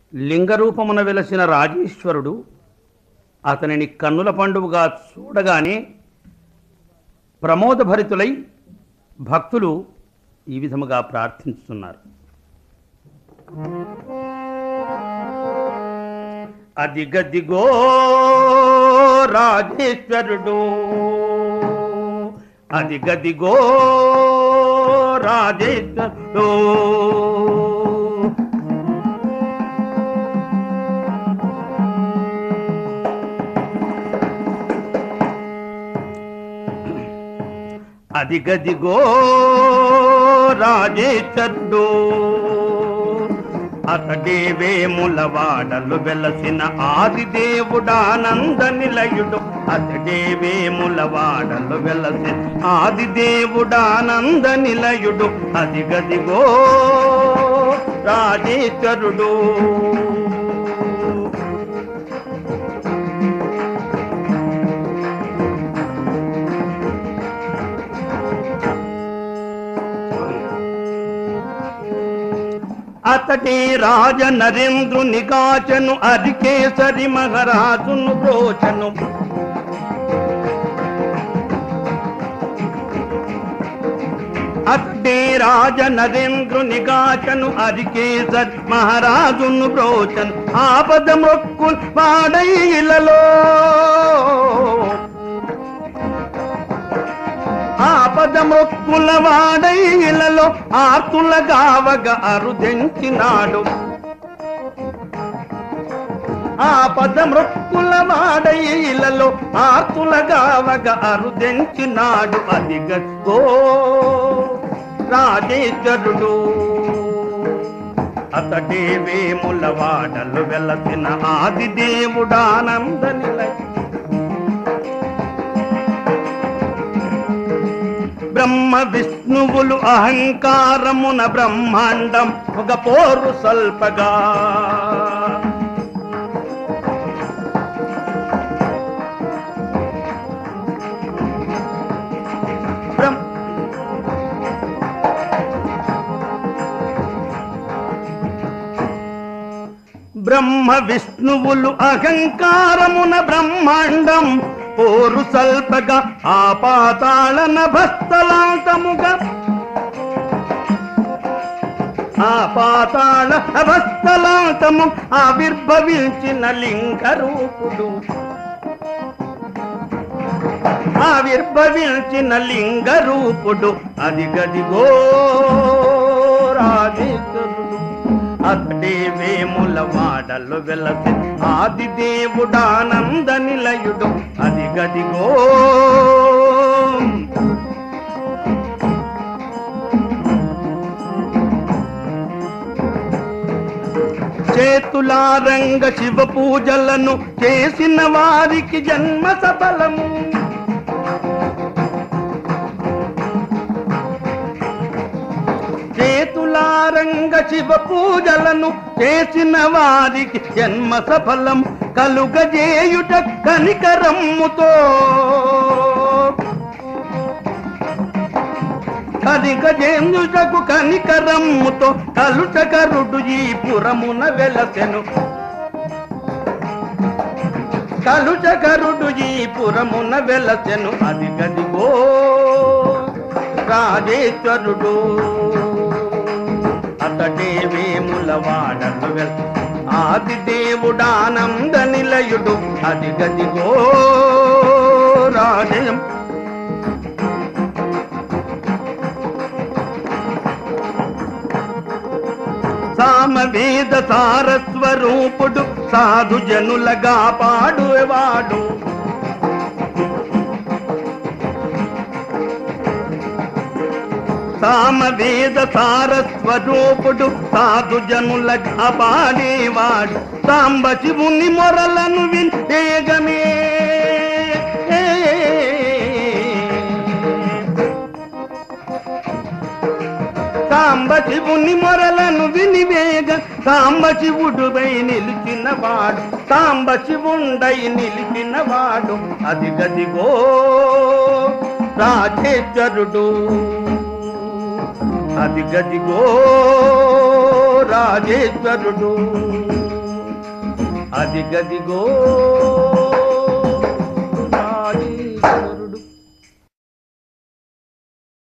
లింగరూపమున వెలసిన రాజేశ్వరుడు అతనిని కన్నుల పండుగగా చూడగానే ప్రమోదభరితులై భక్తులు ఈ విధముగా ప్రార్థించుతున్నారు అదిగదిగో రాజేశ్వరుడు అదిగదిగో రాజేశ్వరుడు అదిగదిగో రాజేశ్వరుడు అతడే వేముల వాడలు వెలసిన ఆదిదేవుడానంద నిలయుడు అతడే వేముల వాడలు వెలసిన ఆదిదేవుడానంద నిలయుడు అదిగదిగో రాజేశ్వరుడు అతడే రాజ నరేంద్రుని గాచను అరికేసరి మహారాజును బ్రోచను అతడే రాజ నరేంద్రుని గాచను అరికేసరి మహారాజును బ్రోచను ఆపద మొక్కు వాడైలలో ఆపద మొక్కుల వాడైలలో ఆర్తుల గావగ అరుదెంచినాడు ఆపద మొక్కుల వాడైలలో ఆర్తుల గావగ అరుదెంచినాడు అదిగో రాజేశ్వరుడు అతడే వేముల వాడలు వెలసిన ఆదిదేవుడానంద నిలయ బ్రహ్మ విష్ణువులు అహంకారమున బ్రహ్మాండం ఒక పోరు సల్పగా బ్రహ్మ బ్రహ్మ విష్ణువులు అహంకారమున బ్రహ్మాండం పోరు సల్పగా ఆ పాతాళన భస్తలాంతముగా ఆ పాతాళ భస్తలాంతము ఆవిర్భవించిన లింగ రూపుడు ఆవిర్భవించిన లింగ రూపుడు అదిగదిగో రాజేశ్వరుడు అతడే వేముల వాడలు వెలసి ఆదిదేవుడానంద నిలయుడు అదిగదిగో చేతులారంగ శివ పూజలను చేసిన వారికి జన్మ సఫలము చేతులారంగ శివ పూజలను చేసిన వారికి జన్మ సఫలం కలుగజేయుట కనికరమ్ముతో కనికజేందుటకు కనికరమ్ముతో కలుచకరుడు ఈ పురమున వెలసెను కలుచకరుడు ఈ పురమున వెలసెను అది గదిగో రాజేశ్వరుడు అతడే వేముల వాడలు వెల్ ఆది దేవుడానంద నిలయుడు అది గదిగో రాజయం సామవేద సారస్వరూపుడు సాధు జనులగా పాడువాడు సామవేద సారస్వరూపుడు సాధు జనులగా పాడేవాడు సాంబ శివుని మొరలను వింటేగమే సాంబ శివుని మొరలను వినివేగ సాంబ శివుడుపై నిలిచిన వాడు సాంబ శివుండై నిలిచిన వాడు అది గదిగో రాజేశ్వరుడు అది గదిగో రాజేశ్వరుడు అది గదిగో